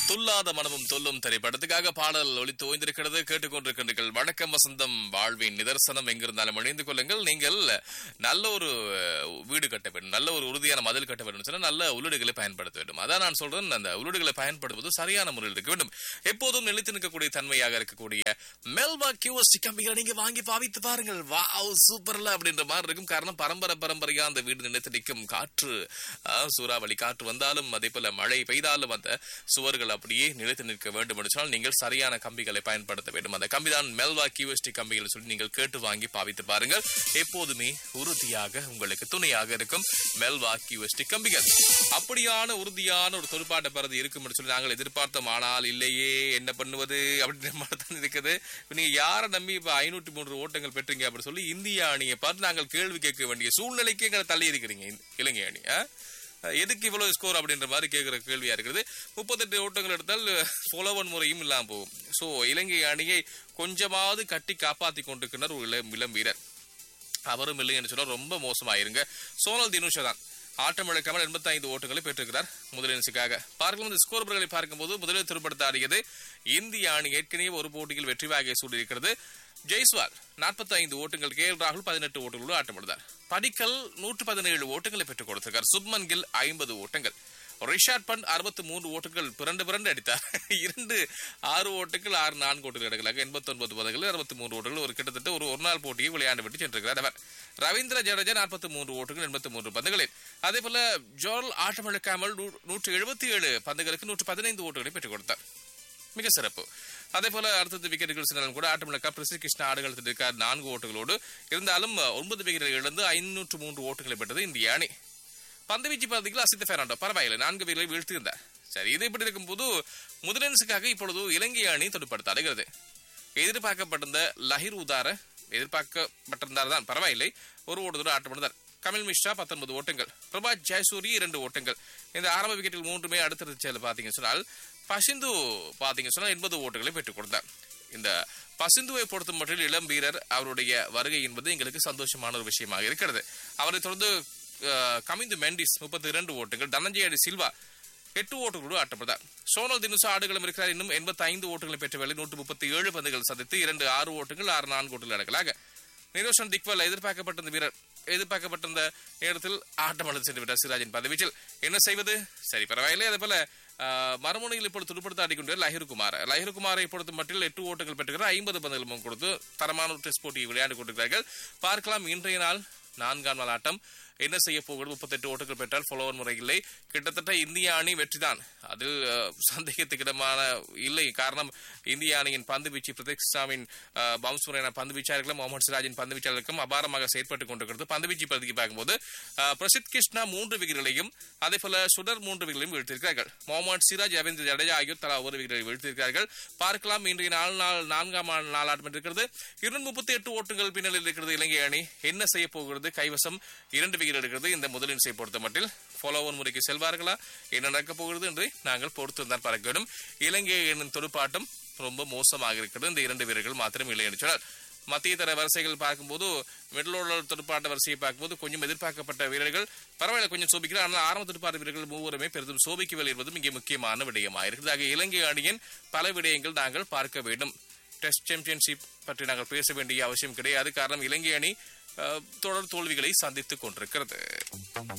துல்லாத மனமும் தொல்லும் திரைப்படத்துக்காக பாடல் ஒலித்து ஓய்ந்திருக்கிறது கேட்டுக்கொண்டிருக்கிறீர்கள் வணக்கம் வசந்தம் வாழ்வின் நிதர்சனம் எங்கிருந்தாலும் இணைந்து கொள்ளுங்கள் நீங்கள் நல்ல ஒரு அஹ், வீடு கட்ட வேண்டும் நல்ல ஒரு உறுதியான மதில் கட்ட வேண்டும் சொன்னா நல்ல உள்ளீடுகளை பயன்படுத்த வேண்டும் அதான் நான் சொல்றேன் அந்த உள்ளீடுகளை பயன்படுத்துவது சரியான முறையில் இருக்க வேண்டும் எப்போதும் நிலைத்து நிற்கக்கூடிய தன்மையாக இருக்கக்கூடிய மெல்வா கியூஎஸ்டி கம்பிகளை நீங்க வாங்கி பாவித்து பாருங்கள் வாவ் சூப்பர்ல அப்படின்ற மாதிரி இருக்கும் காரணம் பரம்பரை பரம்பரையா அந்த வீடு நினைத்து நிற்கும் காற்று அஹ், சூறாவளி காற்று வந்தாலும் அதே போல மழை பெய்தாலும் அந்த சுவர்கள் அப்படியே நிலைத்து நிற்க வேண்டும் என்று சொன்னால் நீங்கள் சரியான கம்பிகளை பயன்படுத்த வேண்டும் அந்த கம்பிதான் மெல்வா கியூஎஸ்டி கம்பிகள் சொல்லி நீங்கள் கேட்டு வாங்கி பாவித்து பாருங்கள் எப்போதுமே உறுதியாக உங்களுக்கு துணையாக இருக்கும் மெல்வா கியூஎஸ்டி கம்பிகள் அப்படியான உறுதியான ஒரு தொழிற்பாட்ட பரதி இருக்கும் என்று சொல்லி நாங்கள் எதிர்பார்த்தோம் ஆனால் இல்லையே என்ன பண்ணுவது அப்படின்ற மாதிரி தான் இருக்குது இப்ப நீங்க யாரை நம்பி இப்ப ஐநூற்றி மூன்று ஓட்டங்கள் பெற்றீங்க அப்படின்னு சொல்லி இந்திய அணியை பார்த்து நாங்கள் கேள்வி கேட்க வேண்டிய சூழ்நிலைக்கு எங்களை தள்ளி இருக்கிறீங்க இந்த இலங்கை அணி ஆ? எதுக்கு இவ்வளவு ஸ்கோர் அப்படின்ற மாதிரி கேட்கிற கேள்வியா இருக்குது முப்பத்தெட்டு ஓட்டங்கள் எடுத்தால் புலவன் முறையும் இல்லாம போகும் சோ இலங்கை அணியை கொஞ்சமாவது கட்டி காப்பாத்தி கொண்டிருக்கிறார் ஒரு இளம் இளம் வீரர் அவரும் இல்லை என்று சொன்னால் ரொம்ப மோசமாயிருங்க சோனல் தினுஷா தான் ஆட்டம் இழக்காமல் 85 ஓட்டங்களை பெற்றிருக்கிறார் முதலினசுக்காக பார்க்கலாம் இந்த ஸ்கோர் பர்களை பார்க்கும்போது முதலில் திருப்படுத்த ஆடியது இந்திய அணி ஏற்கனவே ஒரு போட்டியில் வெற்றி வாகை சூடியிருக்கிறது ஜெய்ஸ்வால் 45 ஓட்டங்கள் கே எல் ராகுல் பதினெட்டு ஓட்டங்களோடு ஆட்டமிடுந்தார் படிக்கல் நூற்று பதினேழு ஓட்டங்களை பெற்றுக் கொடுத்திருக்கார் சுப்மன் கில் ஐம்பது ஓட்டங்கள் ரிஷாட் பண்ட் அறுபத்தி மூன்று ஓட்டுகள் பிறண்டு பிறண்டு அடித்தார் இரண்டு ஆறு ஓட்டுகள் ஆறு நான்கு ஓட்டுகள் எடுக்கலாக எண்பத்தி ஒன்பது பதங்கள் அறுபத்தி மூன்று ஓட்டுகள் ஒரு கிட்டத்தட்ட ஒரு ஒரு நாள் போட்டியை விளையாண்டு விட்டு சென்றிருக்கிறார் அவர் ரவீந்திர ஜடேஜா நாற்பத்தி மூன்று ஓட்டுகள் எண்பத்தி மூன்று பந்துகளில் அதே போல ஜோல் ஆட்டமிழக்காமல் நூற்று எழுபத்தி ஏழு பந்துகளுக்கு நூற்று பதினைந்து ஓட்டுகளை பெற்றுக் கொடுத்தார் மிக சிறப்பு அதே போல அடுத்தது விக்கெட்டுகள் சென்றாலும் கூட ஆட்டமிழக்கா பிரசித் கிருஷ்ணா ஆடுகள் இருக்கார் நான்கு ஓட்டுகளோடு இருந்தாலும் ஒன்பது விக்கெட்டுகள் இழந்து ஐநூற்று மூன்று ஓட்டுகளை பெற்றது இந்திய அணி பந்துவீச்சு பார்த்தீங்களா அசித்த பெர்னாண்டோ பரவாயில்லை நான்கு வீரர்களை வீழ்த்தியிருந்தார் சரி இது இப்படி இருக்கும்போது முதலன்ஸுக்காக இப்பொழுது இலங்கை அணி தொடுப்படுத்த அடைகிறது எதிர்பார்க்கப்பட்டிருந்த லஹிர் உதார எதிர்பார்க்கப்பட்டிருந்தார் தான் பரவாயில்லை ஒரு ஓட்டத்தோடு ஆட்டமிழந்தார் கமல் மிஸ்ரா பத்தொன்பது ஓட்டங்கள் பிரபா ஜெயசூரி இரண்டு ஓட்டங்கள் இந்த ஆரம்ப விக்கெட்டில் மூன்றுமே அடுத்தடுத்து செயல் பார்த்தீங்க சொன்னால் பசிந்து பார்த்தீங்க சொன்னால் எண்பது ஓட்டுகளை பெற்றுக் கொடுத்தார் இந்த பசிந்துவை பொறுத்த மட்டில் இளம் வீரர் அவருடைய வருகை என்பது எங்களுக்கு சந்தோஷமான ஒரு விஷயமாக இருக்கிறது அவரை தொடர்ந்து அஹ், கமிந்து மெண்டிஸ் முப்பத்தி இரண்டு ஓட்டுகள் தனஞ்சயடி சில்வா எட்டு ஓட்டுகளோடு ஆட்டப்பட்டார் சோனல் தினுசா ஆடுகளும் இருக்கிறார் இன்னும் எண்பத்தி ஐந்து ஓட்டுகளை பெற்ற வேலை நூற்று முப்பத்தி ஏழு பந்துகள் சந்தித்து இரண்டு ஆறு ஓட்டுகள் ஆறு நான்கு ஓட்டுகள் அடக்கலாக நிரோஷன் திக்வல் எதிர்பார்க்கப்பட்டிருந்த வீரர் எதிர்பார்க்கப்பட்டிருந்த நேரத்தில் ஆட்டம் அழுத்து சென்று விட்டார் சிராஜின் பதவிச்சில் என்ன செய்வது சரி பரவாயில்லை அதே போல ஆஹ், மறுமுனையில் இப்பொழுது துடுப்படுத்த ஆடிக்கொண்டார் லஹிருகுமார் லஹிருகுமாரை பொறுத்த மட்டில் எட்டு ஓட்டுகள் பெற்றுகிறார் ஐம்பது பந்துகளும் கொடுத்து தரமான ஒரு டெஸ்ட் போட்டியை விளையாடி கொண்டிருக்கிறார்கள் பார்க்கலாம் இன்றைய நாள் நான்காம் நாள் ஆட்டம் என்ன செய்ய போகிறது முப்பத்தெட்டு ஓட்டுகள் பெற்றால் ஃபாலோவர் முறையில்லை கிட்டத்தட்ட இந்திய அணி வெற்றிதான் அதில் அஹ், சந்தேகத்துக்கிடமான இல்லை காரணம் இந்திய அணியின் பந்து வீச்சு பிரதீக்ஷாவின் பவுன்ஸ் முறையான பந்து வீச்சாளர்களும் முகமது சிராஜின் பந்து வீச்சாளர்களுக்கும் அபாரமாக செயற்பட்டுக் கொண்டிருக்கிறது பந்து வீச்சு பகுதிக்கு பார்க்கும்போது அஹ், பிரசித் கிருஷ்ணா மூன்று விக்கெட்டுகளையும் அதே போல சுடர் மூன்று விக்கெட்களையும் வீழ்த்திருக்கிறார்கள் முகமது சிராஜ் ரவீந்திர ஜடேஜா ஆகியோர் தலா ஒரு விக்கெட்டை வீழ்த்திருக்கிறார்கள் பார்க்கலாம் இன்றைய நாள் நாள் நான்காம் ஆண்டு நாள் ஆட்டம் இருக்கிறது இருநூத்தி முப்பத்தி எட்டு ஓட்டுகள் பின்னணியில் இருக்கிறது இலங்கை அணி என்ன செய்ய போகிறது கைவசம் இரண்டு விக்கெட் எடுக்கிறது இந்த முதலின்சை பொறுத்த மட்டில் ஃபாலோவர் முறைக்கு செல்வார்களா என்ன நடக்கப் போகிறது என்று நாங்கள் பொறுத்திருந்தால் பார்க்க வேண்டும் இலங்கை அணியின் துடுப்பாட்டம் ரொம்ப மோசமாக இருக்கிறது இந்த இரண்டு வீரர்கள் மாத்திரம் இல்லை என்று சொன்னால் மத்திய தர வரிசைகள் பார்க்கும்போது மிடில் ஓவர் துடுப்பாட்ட வரிசையை பார்க்கும்போது கொஞ்சம் எதிர்பார்க்கப்பட்ட வீரர்கள் பரவாயில்ல கொஞ்சம் சோபிக்கிறார் ஆனால் ஆரம்ப துடுப்பாட்ட வீரர்கள் மூவருமே பெரிதும் சோபிக்கவில்லை என்பதும் இங்கே முக்கியமான விடயமாக இருக்கிறது ஆக இலங்கை அணியின் பல விடயங்கள் நாங்கள் பார்க்க வேண்டும் டெஸ்ட் சாம்பியன்ஷிப் பற்றி நாங்கள் பேச வேண்டிய அவசியம் கிடையாது காரணம் இலங்கை அணி அஹ், தொடர் தோல்விகளை சந்தித்துக் கொண்டிருக்கிறது